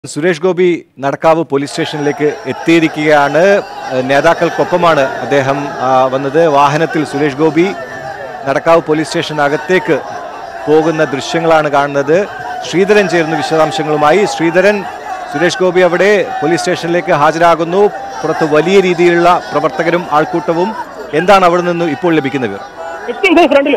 Suresh Gopi Nadakkavu police സ്റ്റേഷനിലേക്ക് എത്തിയിരിക്കുകയാണ് ഏഹ് നേതാക്കൾക്കൊപ്പമാണ് അദ്ദേഹം ആ, വന്നത് വാഹനത്തിൽ സുരേഷ് ഗോപി നടക്കാവ് പോലീസ് സ്റ്റേഷനകത്തേക്ക് പോകുന്ന ദൃശ്യങ്ങളാണ് കാണുന്നത് ശ്രീധരൻ ചേർന്ന് വിശദാംശങ്ങളുമായി ശ്രീധരൻ സുരേഷ് ഗോപി അവിടെ പോലീസ് സ്റ്റേഷനിലേക്ക് ഹാജരാകുന്നു പുറത്ത് വലിയ രീതിയിലുള്ള പ്രവർത്തകരും ആൾക്കൂട്ടവും എന്താണ് അവിടെ നിന്ന് ഇപ്പോൾ ലഭിക്കുന്ന വിവരം എത്തിണ്ട് ഫ്രണ്ടില്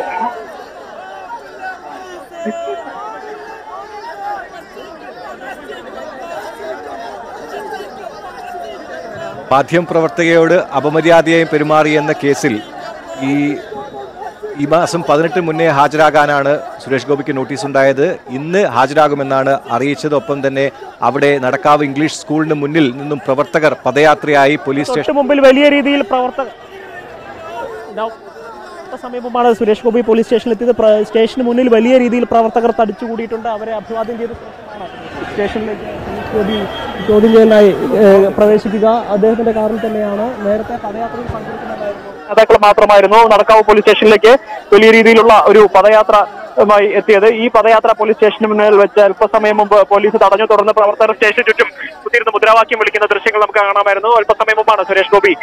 മാധ്യമപ്രവർത്തകയോട് അപമര്യാദയായി പെരുമാറിയെന്ന കേസിൽ ഈ ഈ മാസം പതിനെട്ട് മുന്നേ ഹാജരാകാനാണ് സുരേഷ് ഗോപിക്ക് നോട്ടീസ് ഉണ്ടായത് ഇന്ന് ഹാജരാകുമെന്നാണ് അറിയിച്ചത് ഒപ്പം തന്നെ അവിടെ നടക്കാവ് ഇംഗ്ലീഷ് സ്കൂളിന് മുന്നിൽ നിന്നും പ്രവർത്തകർ പദയാത്രയായി പോലീസ് സ്റ്റേഷൻ തൊട്ട് മുമ്പിൽ വലിയ രീതിയിൽ പ്രവർത്തക ഇതാ, അല്പ സമയം മുമ്പാണ് സുരേഷ് ഗോപി പോലീസ് സ്റ്റേഷനിലെത്തിയത് പ്ര- സ്റ്റേഷന് മുന്നിൽ വലിയ രീതിയിൽ പ്രവർത്തകർ തടിച്ചുകൂടിയിട്ടുണ്ട് അവരെ അഭിവാദ്യം ചെയ്ത് ശേഷമാണ് സ്റ്റേഷനിലേക്ക് സുരേഷ് ഗോപി ചോദ്യം ചെയ്യലിനായി ഏഹ്, പ്രവേശിക്കുക അദ്ദേഹത്തിന്റെ കാറിൽ തന്നെയാണ് നേരത്തെ പദയാത്രയിൽ പങ്കെടുക്കുന്നതായിരുന്നു നേതാക്കൾ മാത്രമായിരുന്നു നടക്കാവ് പോലീസ് സ്റ്റേഷനിലേക്ക് വലിയ രീതിയിലുള്ള ഒരു പദയാത്രയുമായി എത്തിയത് ഈ പദയാത്ര പോലീസ് സ്റ്റേഷന് മുന്നിൽ വെച്ച് അല്പസമയം മുമ്പ് പോലീസ് തടഞ്ഞു തുടർന്ന് പ്രവർത്തകർ സ്റ്റേഷന് ചുറ്റും കുത്തിയിരുന്ന് മുദ്രാവാക്യം വിളിക്കുന്ന ദൃശ്യങ്ങൾ നമുക്ക് കാണാമായിരുന്നു അല്പസമയം മുമ്പാണ് സുരേഷ് ഗോപി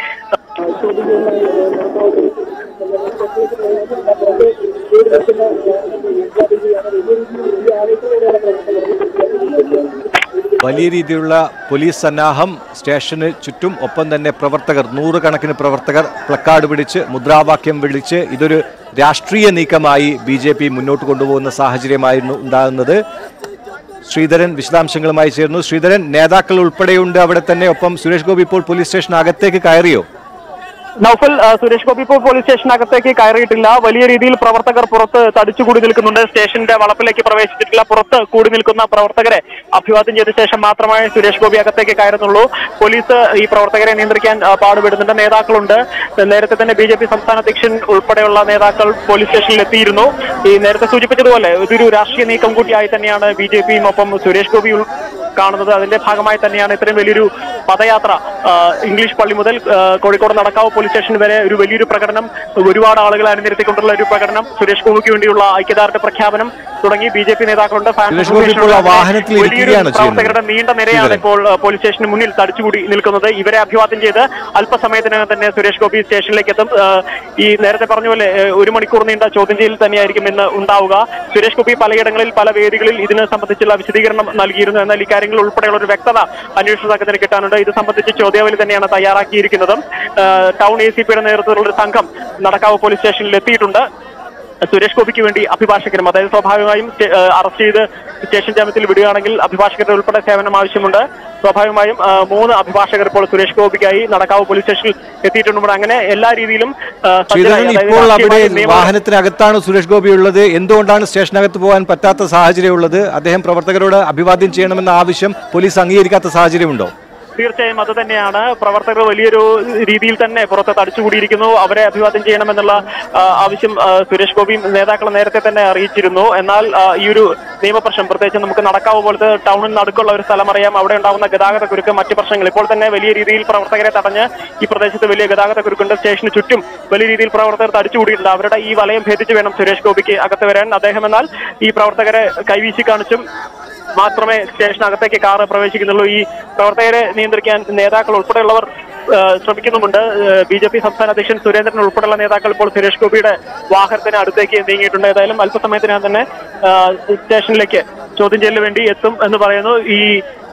വലിയ രീതിയിലുള്ള പോലീസ് സന്നാഹം സ്റ്റേഷന് ചുറ്റും ഒപ്പം തന്നെ പ്രവർത്തകർ നൂറുകണക്കിന് പ്രവർത്തകർ പ്ലക്കാർഡ് പിടിച്ച് മുദ്രാവാക്യം വിളിച്ച് ഇതൊരു രാഷ്ട്രീയ നീക്കമായി ബി ജെ പി മുന്നോട്ട് കൊണ്ടുപോകുന്ന സാഹചര്യമായിരുന്നു ഉണ്ടാകുന്നത് ശ്രീധരൻ വിശദാംശങ്ങളുമായി ചേർന്നു ശ്രീധരൻ നേതാക്കൾ ഉൾപ്പെടെയുണ്ട് അവിടെ തന്നെ ഒപ്പം സുരേഷ് ഗോപി ഇപ്പോൾ പോലീസ് സ്റ്റേഷനകത്തേക്ക് കയറിയോ നൗഫൽ ആ, സുരേഷ് ഗോപി ഇപ്പോൾ പോലീസ് സ്റ്റേഷനകത്തേക്ക് കയറിയിട്ടില്ല വലിയ രീതിയിൽ പ്രവർത്തകർ പുറത്ത് തടിച്ചുകൂടി നിൽക്കുന്നുണ്ട് സ്റ്റേഷന്റെ വളപ്പിലേക്ക് പ്രവേശിച്ചിട്ടില്ല പുറത്ത് കൂടി നിൽക്കുന്ന പ്രവർത്തകരെ അഭിവാദ്യം ചെയ്ത ശേഷം മാത്രമേ സുരേഷ് ഗോപി അകത്തേക്ക് കയറുന്നുള്ളൂ പോലീസ് ഈ പ്രവർത്തകരെ നിയന്ത്രിക്കാൻ ആ, പാടുപെടുന്നുണ്ട് നേതാക്കളുണ്ട് നേരത്തെ തന്നെ ബി ജെ പി സംസ്ഥാന അധ്യക്ഷൻ ഉൾപ്പെടെയുള്ള നേതാക്കൾ പോലീസ് സ്റ്റേഷനിൽ എത്തിയിരുന്നു ഈ നേരത്തെ സൂചിപ്പിച്ചതുപോലെ ഇതൊരു രാഷ്ട്രീയ നീക്കം കൂട്ടിയായി തന്നെയാണ് ബി ജെ പിയും ഒപ്പം സുരേഷ് ഗോപി ഉൾ- കാണുന്നത് അതിന്റെ ഭാഗമായി തന്നെയാണ് ഇത്രയും വലിയൊരു പദയാത്ര ആ, ഇംഗ്ലീഷ് പള്ളി മുതൽ ആ, കോഴിക്കോട് നടക്കാവ് പോലീസ് സ്റ്റേഷൻ വരെ ഒരു വലിയൊരു പ്രകടനം ഒരുപാട് ആളുകളെ അണിനിരത്തിക്കൊണ്ടുള്ള ഒരു പ്രകടനം സുരേഷ് ഗോപിക്ക് വേണ്ടിയുള്ള ഐക്യദാർഢ്യ പ്രഖ്യാപനം തുടങ്ങി ബി ജെ പി നേതാക്കളുണ്ട് ഫാൻ സുരേഷ് ഗോപി ഇപ്പോൾ ആ അസോസിയേഷനുണ്ട്. വാഹനത്തിൽ വലിയൊരു ഇരിക്കുകയാണ് ചെയ്യുന്നത്. പ്രവർത്തകരുടെ നീണ്ട നിരയാണ് ഇപ്പോൾ ആ, പോലീസ് സ്റ്റേഷന് മുന്നിൽ തടിച്ചുകൂടി നിൽക്കുന്നത് ഇവരെ അഭിവാദ്യം ചെയ്ത് അല്പസമയത്തിനകം തന്നെ സുരേഷ് ഗോപി സ്റ്റേഷനിലേക്ക് എത്തും ആ, ഈ നേരത്തെ പറഞ്ഞ പോലെ ഏ, ഒരു മണിക്കൂർ നീണ്ട ചോദ്യം ചെയ്യൽ തന്നെയായിരിക്കും ഇന്ന് ഉണ്ടാവുക സുരേഷ് ഗോപി പലയിടങ്ങളിൽ പല വേദികളിൽ ഇതിനെ സംബന്ധിച്ചുള്ള വിശദീകരണം നൽകിയിരുന്നു എന്നാൽ ഇക്കാര്യങ്ങൾ ഉൾപ്പെടെയുള്ള ഒരു വ്യക്തത അന്വേഷണ സംഘത്തിന് കിട്ടാനുണ്ട് ഇത് സംബന്ധിച്ച് ചോദ്യാവലി തന്നെയാണ് തയ്യാറാക്കിയിരിക്കുന്നതും ആ, ടൗൺ എ സി പിയുടെ നേതൃത്വത്തിലുള്ള ഒരു സംഘം നടക്കാവ് പോലീസ് സ്റ്റേഷനിൽ എത്തിയിട്ടുണ്ട് സുരേഷ് ഗോപിക്ക് വേണ്ടി അഭിഭാഷകരും അതായത് സ്വാഭാവികമായും സ്റ്റേ- ഏഹ് അറസ്റ്റ് ചെയ്ത് സ്റ്റേഷൻ ജാമ്യത്തിൽ വിടുകയാണെങ്കിൽ അഭിഭാഷകരുടെ ഉൾപ്പെടെ സേവനം ആവശ്യമുണ്ട് സ്വാഭാവികമായും ആ, മൂന്ന് അഭിഭാഷകർ ഇപ്പോൾ സുരേഷ് ഗോപിക്കായി നടക്കാവ് പോലീസ് സ്റ്റേഷനിൽ എത്തിയിട്ടുണ്ട് അങ്ങനെ എല്ലാ രീതിയിലും ആ, സജ്ജരായി. ശ്രീധരൻ അതായത് ഇപ്പോൾ അവിടെ രാഷ്ട്രീയമായും നിയമ- വാഹനത്തിനകത്താണ് സുരേഷ് ഗോപി ഉള്ളത് എന്തുകൊണ്ടാണ് സ്റ്റേഷനകത്ത് പോകാൻ പറ്റാത്ത സാഹചര്യം ഉള്ളത് അദ്ദേഹം പ്രവർത്തകരോട് അഭിവാദ്യം ചെയ്യണമെന്ന ആവശ്യം പോലീസ് അംഗീകരിക്കാത്ത സാഹചര്യമുണ്ടോ തീർച്ചയായും അത് തന്നെയാണ് പ്രവർത്തകർ വലിയൊരു രീതിയിൽ തന്നെ പുറത്ത് തടിച്ചുകൂടിയിരിക്കുന്നു അവരെ അഭിവാദ്യം ചെയ്യണമെന്നുള്ള ആ, ആവശ്യം ആ, സുരേഷ് ഗോപിയും നേതാക്കൾ നേരത്തെ തന്നെ അറിയിച്ചിരുന്നു എന്നാൽ ആ, ഈ ഒരു നിയമപ്രശ്നം പ്രത്യേകിച്ച് നമുക്ക് നടക്കാവ് പോലത്തെ ടൗണിൽ നടുക്കുള്ള ഒരു സ്ഥലം അറിയാം അവിടെ ഉണ്ടാകുന്ന ഗതാഗത കുരുക്ക് മറ്റു പ്രശ്നങ്ങൾ ഇപ്പോൾ തന്നെ വലിയ രീതിയിൽ പ്രവർത്തകരെ തടഞ്ഞ് ഈ പ്രദേശത്ത് വലിയ ഗതാഗത കുരുക്കുണ്ട് സ്റ്റേഷന് ചുറ്റും വലിയ രീതിയിൽ പ്രവർത്തകർ തടിച്ചുകൂടിയിട്ടുണ്ട് അവരുടെ ഈ വലയം ഭേദിച്ച് വേണം സുരേഷ് ഗോപിക്ക് അകത്ത് വരാൻ അദ്ദേഹം എന്നാൽ ഈ പ്രവർത്തകരെ കൈവീശി കാണിച്ചും മാത്രമേ സ്റ്റേഷനകത്തേക്ക് കാറ് പ്രവേശിക്കുന്നുള്ളൂ ഈ പ്രവർത്തകരെ നിയന്ത്രിക്കാൻ നേതാക്കൾ ഉൾപ്പെടെയുള്ളവർ ആ, ശ്രമിക്കുന്നുമുണ്ട് ബി ജെ പി സംസ്ഥാന അധ്യക്ഷൻ സുരേന്ദ്രൻ ഉൾപ്പെടെയുള്ള നേതാക്കൾ ഇപ്പോൾ സുരേഷ് ഗോപിയുടെ വാഹനത്തിന് അടുത്തേക്ക് നീങ്ങിയിട്ടുണ്ട് ഏതായാലും അല്പസമയത്തിനകം തന്നെ ആ, സ്റ്റേഷനിലേക്ക് ചോദ്യം ചെയ്യലിന് വേണ്ടി എത്തും എന്ന് പറയുന്നു ഈ